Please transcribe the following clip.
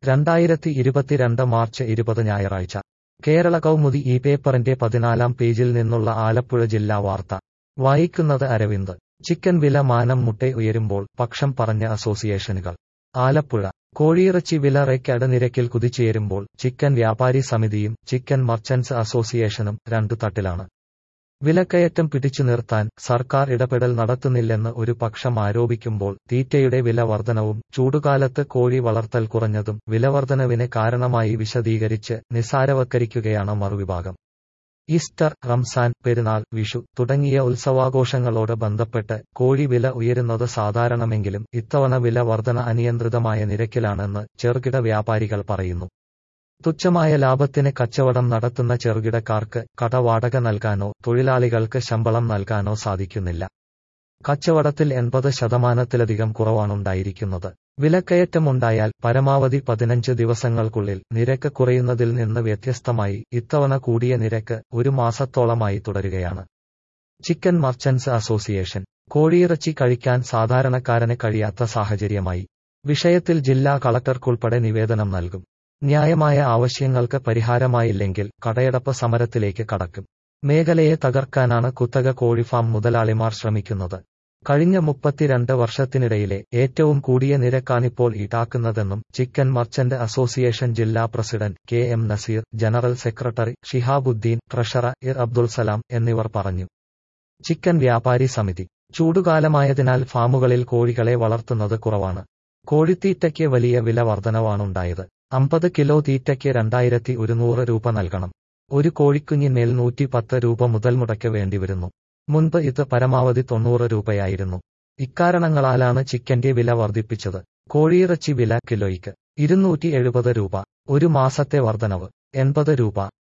രണ്ടായിരത്തി ഇരുപത്തിരണ്ട് മാർച്ച് ഇരുപത് ഞായറാഴ്ച കേരള കൗമുദി ഈ പേപ്പറിന്റെ പതിനാലാം പേജിൽ നിന്നുള്ള ആലപ്പുഴ ജില്ലാ വാർത്ത വായിക്കുന്നത് അരവിന്ദ് ചിക്കൻ വില മാനം മുട്ടെ ഉയരുമ്പോൾ പക്ഷം പറഞ്ഞ അസോസിയേഷനുകൾ ആലപ്പുഴ കോഴിയിറച്ചി വില റെക്കഡ് നിരക്കിൽ കുതിച്ചുയരുമ്പോൾ ചിക്കൻ വ്യാപാരി സമിതിയും ചിക്കൻ മർച്ചന്റ്സ് അസോസിയേഷനും രണ്ടു തട്ടിലാണ് വിലക്കയറ്റം പിടിച്ചു നിർത്താൻ സർക്കാർ ഇടപെടൽ നടത്തുന്നില്ലെന്ന് ഒരു പക്ഷം ആരോപിക്കുമ്പോൾ തീറ്റയുടെ വില വർധനവും ചൂടുകാലത്ത് കോഴി വളർത്തൽ കുറഞ്ഞതും വിലവർധനവിന് കാരണമായി വിശദീകരിച്ച് നിസാരവൽക്കരിക്കുകയാണ് മറുവിഭാഗം ഈസ്റ്റർ റംസാൻ പെരുന്നാൾ വിഷു തുടങ്ങിയ ഉത്സവാഘോഷങ്ങളോട് ബന്ധപ്പെട്ട് കോഴി വില ഉയരുന്നത് സാധാരണമെങ്കിലും ഇത്തവണ വില വർധന അനിയന്ത്രിതമായ നിരക്കിലാണെന്ന് ചെറുകിട വ്യാപാരികൾ പറയുന്നു തുച്ഛമായ ലാഭത്തിന് കച്ചവടം നടത്തുന്ന ചെറുകിടക്കാർക്ക് കട വാടക നൽകാനോ തൊഴിലാളികൾക്ക് ശമ്പളം നൽകാനോ സാധിക്കുന്നില്ല കച്ചവടത്തിൽ എൺപത് ശതമാനത്തിലധികം കുറവാണുണ്ടായിരിക്കുന്നത് വിലക്കയറ്റമുണ്ടായാൽ പരമാവധി പതിനഞ്ച് ദിവസങ്ങൾക്കുള്ളിൽ നിരക്ക് കുറയുന്നതിൽ നിന്ന് വ്യത്യസ്തമായി ഇത്തവണ കൂടിയ നിരക്ക് ഒരു മാസത്തോളമായി തുടരുകയാണ് ചിക്കൻ മർച്ചന്റ്സ് അസോസിയേഷൻ കോഴിയിറച്ചി കഴിക്കാൻ സാധാരണക്കാരന് കഴിയാത്ത സാഹചര്യമായി വിഷയത്തിൽ ജില്ലാ കളക്ടർക്കുൾപ്പെടെ നിവേദനം നൽകും ന്യായമായ ആവശ്യങ്ങൾക്ക് പരിഹാരമായില്ലെങ്കിൽ കടയടപ്പ് സമരത്തിലേക്ക് കടക്കും മേഖലയെ തകർക്കാനാണ് കുത്തക കോഴിഫാം മുതലാളിമാർ ശ്രമിക്കുന്നത് കഴിഞ്ഞ മുപ്പത്തിരണ്ട് വർഷത്തിനിടയിലെ ഏറ്റവും കൂടിയ നിരക്കാണിപ്പോൾ ഈടാക്കുന്നതെന്നും ചിക്കൻ മർച്ചന്റ് അസോസിയേഷൻ ജില്ലാ president K M Naseer general secretary Shihabuddin treasurer ഇർ അബ്ദുൾ സലാം എന്നിവർ പറഞ്ഞു ചിക്കൻ വ്യാപാരി സമിതി ചൂടുകാലമായതിനാൽ ഫാമുകളിൽ കോഴികളെ വളർത്തുന്നത് കുറവാണ് കോഴിത്തീറ്റയ്ക്ക് വലിയ വില വർധനവാണുണ്ടായത് അമ്പത് കിലോ തീറ്റയ്ക്ക് രണ്ടായിരത്തി ഒരുന്നൂറ് രൂപ നൽകണം ഒരു കോഴിക്കുഞ്ഞിന്മേൽ നൂറ്റി പത്ത് രൂപ മുതൽ മുടക്ക് വേണ്ടിവരുന്നു മുൻപ് ഇത് പരമാവധി തൊണ്ണൂറ് രൂപയായിരുന്നു ഇക്കാരണങ്ങളാലാണ് ചിക്കന്റെ വില വർദ്ധിപ്പിച്ചത് കോഴിയിറച്ചി വില കിലോയ്ക്ക് ഇരുന്നൂറ്റി എഴുപത് രൂപ ഒരു മാസത്തെ വർധനവ് എൺപത് രൂപ